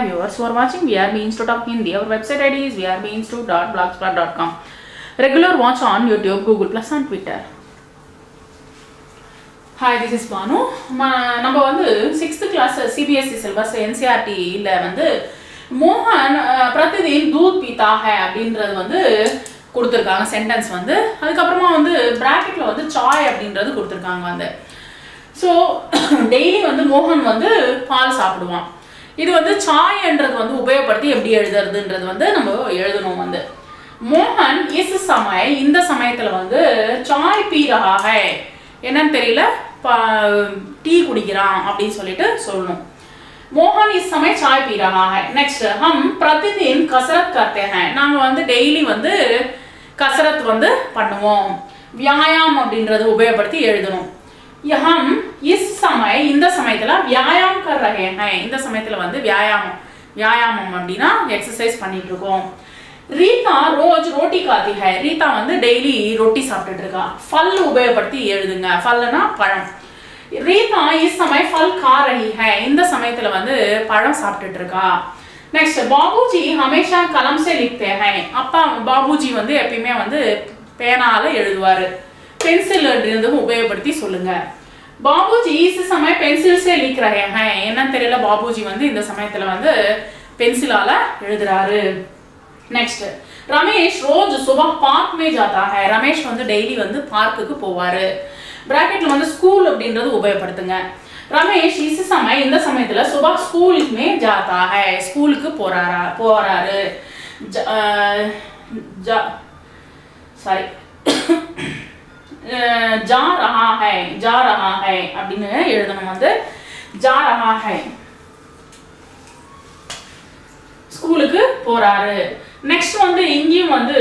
viewers who are watching VRB Institute of Hindi. Our website ID is vrbinstitute.blogspot.com. Regular watch on YouTube, Google Plus and Twitter. Hi this is Banu ம- நம்ம வந்து sixth class CBSE syllabus என்சிஆர்டியில் வந்து மோகன் அஹ், பிரதிதின் தூத் பீதா ஹே அப்படின்றது வந்து கொடுத்துருக்காங்க sentence வந்து அதுக்கப்புறமா வந்து ப்ராக்கெட்டில் வந்து சாய் அப்படின்றது கொடுத்துருக்காங்க வந்து ஸோ டெய்லி வந்து மோகன் வந்து பால் சாப்பிடுவான் இது வந்து சாய்ன்றது வந்து உபயோகப்படுத்தி எப்படி எழுதுறதுன்றது வந்து நம்ம எழுதணும் வந்து மோகன் இஸ் சமய இந்த சமயத்துல வந்து சாய் பீ ரஹா ஹை என்னன்னு தெரியல டீ குடிக்கிறான் அப்படின்னு சொல்லிட்டு சொல்லணும் मोहन इस समय चाय पी रहा है नेक्स्ट हम प्रतिदिन कसरत करते हैं நாங்க வந்து டெய்லி வந்து கசரத் வந்து பண்ணுவோம் வியாயாம் அப்படின்றது உபயோகப்படுத்தி எழுதணும் ய- हम इस समय இந்த சமயத்துல வியாயாம் कर रहे हैं இந்த சமயத்துல வந்து வியாயாமம் வியாயாமம் அப்படின்னா எக்ஸசைஸ் பண்ணிட்டு இருக்கோம் ரீதா ரோஜ் ரோட்டி காத்தி ஹை ரீதா வந்து டெய்லி ரொட்டி சாப்பிட்டுட்டு இருக்கா ஃபல் உபயோகப்படுத்தி எழுதுங்க ஃபல்லுனா பழம் ரீதா இஸ் சமய ஃபல் கா ரஹி ஹை இந்த சமயத்துல வந்து பழம் சாப்பிட்டுட்டு இருக்கா நெக்ஸ்ட் பாபுஜி ஹமேஷா கலம் சே லிக்தே ஹை அப்பா பாபுஜி வந்து எப்பயுமே வந்து பேனால எழுதுவாரு பென்சில் இருந்து உபயோகப்படுத்தி சொல்லுங்க பாபுஜி இஸ் சமய பென்சில் சே லிக் ரஹே ஹை என்னன்னு தெரியல பாபுஜி வந்து இந்த சமயத்துல வந்து பென்சிலால எழுதுறாரு நெக்ஸ்ட் ரமேஷ் ரோஜ் சுபஹ் பார்க் மே ஜாத்தா ஹை ரமேஷ் வந்து டெய்லி வந்து பார்க்குக்கு போவாரு பிராக்கெட்ல வந்து ஸ்கூல் அப்படின்றது உபயோகப்படுத்துங்க ரமேஷ் இஸ் சமய இந்த சமயத்துல சுபா ஸ்கூலுக்குமே ஜாத்தா ஹை ஸ்கூலுக்கு போறாரா போறாரு ஜ- அஹ், ஜா- சாரி அஹ், ஜா ரஹா ஹை ஜா ரஹா ஹை அப்படின்னு எழுதணும் வந்து ஜா ரஹா ஹை ஸ்கூலுக்கு போறாரு நெக்ஸ்ட் வந்து இங்கேயும் வந்து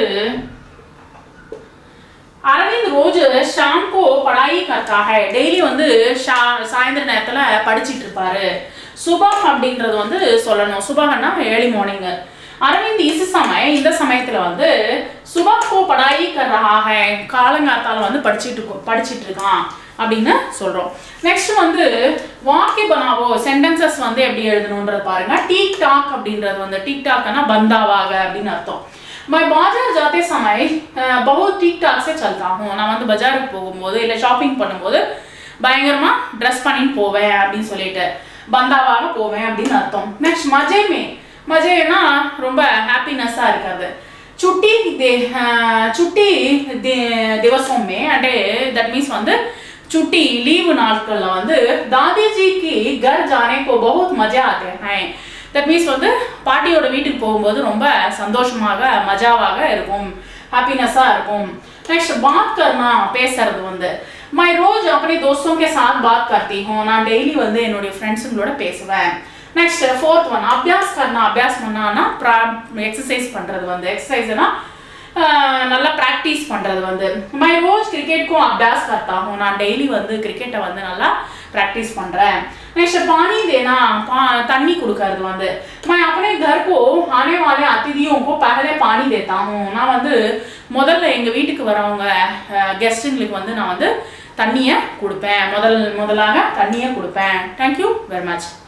அரவிந்த் ரோஜ் ஷாம் கோ படாயி கர்த்தா ஹை டெய்லி வந்து ஷா சாயந்தர நேரத்துல படிச்சிட்டு இருப்பாரு சுபஹ் அப்படின்றது வந்து சொல்லணும் சுபஹன்னா ஏர்லி மார்னிங் அரவிந்த் இஸ் சமய இந்த சமயத்துல வந்து சுபஹ் கோ படாயி கர் ரஹா ஹை காலங்காத்தால வந்து படிச்சிட்டு இருக்கோ- படிச்சிட்டு இருக்கான் அப்படின்னு சொல்றோம் நெக்ஸ்ட் வந்து வாக்கிய பனாவோ சென்டென்சஸ் வந்து எப்படி எழுதணுன்றது பாருங்க டீக் டாக் அப்படின்றது வந்து டீக் டாக்னா பந்தாவாக அப்படின்னு அர்த்தம் मैं बाजार जाते समय अ, बहुत ठीक ठाक से चलता हूँ நான் வந்து பஜாருக்கு போகும்போது இல்லை ஷாப்பிங் பண்ணும்போது பயங்கரமா ட்ரெஸ் பண்ணிட்டு போவேன் அப்படின்னு சொல்லிட்டு பந்தாவாக போவேன் அப்படின்னு அர்த்தம் நெக்ஸ்ட் மஜேமே மஜேனா ரொம்ப ஹாப்பினஸ்ஸாக இருக்காது చుట్టి దే చుట్టి దివసమే అంటే దట్ మీన్స్ வந்து छुट्टी लीव நாட்கள்ல வந்து தாதிஜிக்கு கர் ஜானே கோ பஹுத் மஜா ஆते हैं தட் மீன்ஸ் வந்து பாட்டியோட வீட்டுக்கு போகும்போது ரொம்ப சந்தோஷமாக மஜாவாக இருக்கும் ஹாப்பினஸ்ஸாக இருக்கும் நெக்ஸ்ட் பாத் கர்னா பேசுறது வந்து மை ரோஜ் अपने दोस्तों के साथ बात करती हूँ நான் டெய்லி வந்து என்னுடைய ஃப்ரெண்ட்ஸுங்களோட பேசுவேன் நெக்ஸ்ட் ஃபோர்த் ஒன் அபியாஸ் கர்னா அபியாஸ் பண்ணான்னா எக்ஸசைஸ் பண்றது வந்து எக்ஸசைஸ்னா நல்லா ப்ராக்டிஸ் பண்றது வந்து மை ரோஸ் கிரிக்கெட்க்கும் அபியாஸ் கர்த்தா ஹூம் நான் டெய்லி வந்து கிரிக்கெட்டை வந்து நல்லா ப்ராக்டிஸ் பண்றேன் நெக்ஸ்ட் பானி தேனா பா தண்ணி கொடுக்கறது வந்து मैं अपने घर को आने वाले अतिथियों को पहले पानी देता हूँ நான் வந்து முதல்ல எங்க வீட்டுக்கு வரவங்க கெஸ்ட்டுங்களுக்கு வந்து நான் வந்து தண்ணியை கொடுப்பேன் முதல் முதலாக தண்ணியை கொடுப்பேன் தேங்க்யூ வெரி மச்